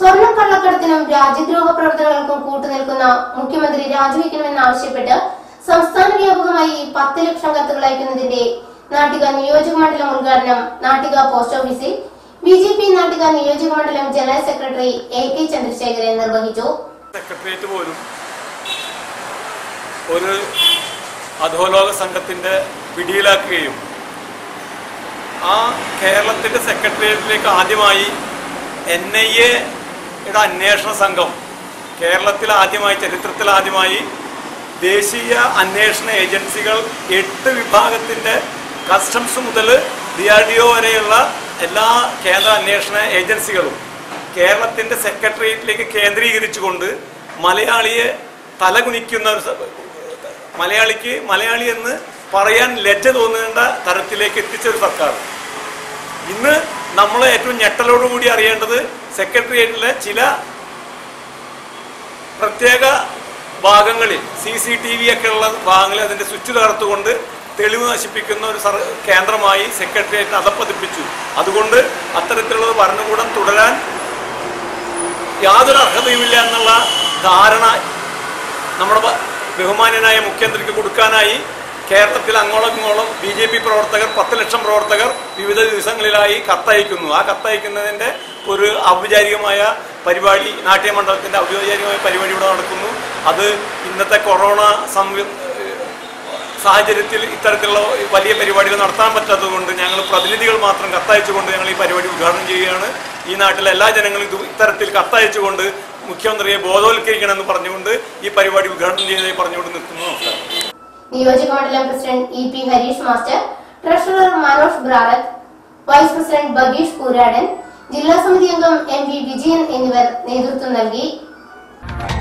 സ്വർണ്ണക്കള്ളക്കടത്തിനും രാജ്യദ്രോഹ പ്രവർത്തനങ്ങൾക്കും കൂട്ടുനിൽക്കുന്ന മുഖ്യമന്ത്രി രാജിവെക്കണമെന്നാവശ്യപ്പെട്ട് സംസ്ഥാന വ്യാപകമായി പത്ത് ലക്ഷം കത്തുകൾ അയക്കുന്നതിന്റെ നാട്ടിക നിയോജക മണ്ഡലം ഉദ്ഘാടനം നാട്ടിക പോസ്റ്റ് ഓഫീസിൽ ബി ജെ പി നാട്ടിക നിയോജക മണ്ഡലം general secretary A K Chandrasekharan നിർവഹിച്ചു സെക്രട്ടേറിയറ്റ് പോലും ഒരു അധോലോക സംഘത്തിന്റെ പിടിയിലാക്കുകയും ആ കേരളത്തിന്റെ സെക്രട്ടേറിയറ്റിലേക്ക് ആദ്യമായി എൻ ഐ എയുടെ അന്വേഷണ സംഘം കേരളത്തിൽ ആദ്യമായി ചരിത്രത്തിൽ ആദ്യമായി ദേശീയ അന്വേഷണ ഏജൻസികൾ എട്ട് വിഭാഗത്തിന്റെ കസ്റ്റംസ് മുതൽ ഡി ആർ ഡി ഒ വരെയുള്ള എല്ലാ കേന്ദ്ര അന്വേഷണ ഏജൻസികളും കേരളത്തിന്റെ സെക്രട്ടേറിയറ്റിലേക്ക് കേന്ദ്രീകരിച്ചുകൊണ്ട് മലയാളിയെ തലകുനിക്കുന്ന ഒരു സ- മലയാളിക്ക് മലയാളി എന്ന് പറയാൻ ലജ്ജ തോന്നേണ്ട തരത്തിലേക്ക് എത്തിച്ച ഒരു സർക്കാർ ഇന്ന് നമ്മൾ ഏറ്റവും ഞെട്ടലോടുകൂടി അറിയേണ്ടത് സെക്രട്ടേറിയറ്റിലെ ചില പ്രത്യേക ഭാഗങ്ങളിൽ സി സി ടി വി ഒക്കെ ഉള്ള ഭാഗങ്ങളിൽ അതിന്റെ സ്വിച്ച് തകർത്തുകൊണ്ട് തെളിവ് നശിപ്പിക്കുന്ന ഒരു സർ കേന്ദ്രമായി സെക്രട്ടേറിയറ്റിനെ അധപ്പതിപ്പിച്ചു അതുകൊണ്ട് അത്തരത്തിലുള്ള ഭരണകൂടം തുടരാൻ യാതൊരു അർഹതയുമില്ല എന്നുള്ള ധാരണ നമ്മുടെ ബ- ബഹുമാന്യനായ മുഖ്യമന്ത്രിക്ക് കൊടുക്കാനായി കേരളത്തിൽ അങ്ങോളം ഇങ്ങോളം ബി ജെ പി പ്രവർത്തകർ പത്ത് ലക്ഷം പ്രവർത്തകർ വിവിധ ദിവസങ്ങളിലായി കത്തയക്കുന്നു ആ കത്തയക്കുന്നതിന്റെ ഒരു ഔപചാരികമായ പരിപാടി നാട്യമണ്ഡലത്തിന്റെ ഔപചാരികമായ പരിപാടി ഇവിടെ നടക്കുന്നു അത് ഇന്നത്തെ കൊറോണ സംവി സാഹചര്യത്തിൽ ഇത്തരത്തിലുള്ള വലിയ പരിപാടികൾ നടത്താൻ പറ്റാത്തതുകൊണ്ട് ഞങ്ങൾ പ്രതിനിധികൾ മാത്രം കത്തയച്ചുകൊണ്ട് ഞങ്ങൾ ഈ പരിപാടി ഉദ്ഘാടനം ചെയ്യുകയാണ് ഈ നാട്ടിലെ എല്ലാ ജനങ്ങളും ഇത് ഇത്തരത്തിൽ കത്തയച്ചുകൊണ്ട് മുഖ്യമന്ത്രിയെ ബോധവൽക്കരിക്കണമെന്ന് പറഞ്ഞുകൊണ്ട് ഈ പരിപാടി ഉദ്ഘാടനം ചെയ്തതായി പറഞ്ഞുകൊണ്ട് നിർത്തുന്നു നമസ്കാരം നിയോജക മണ്ഡലം president E P Harish master treasurer Manoj ബ്രാറത്ത് വൈസ് പ്രസിഡന്റ് ബഗീഷ് കൂരാടൻ ജില്ലാ സമിതി അംഗം എം വി വിജയൻ എന്നിവർ നേതൃത്വം നൽകി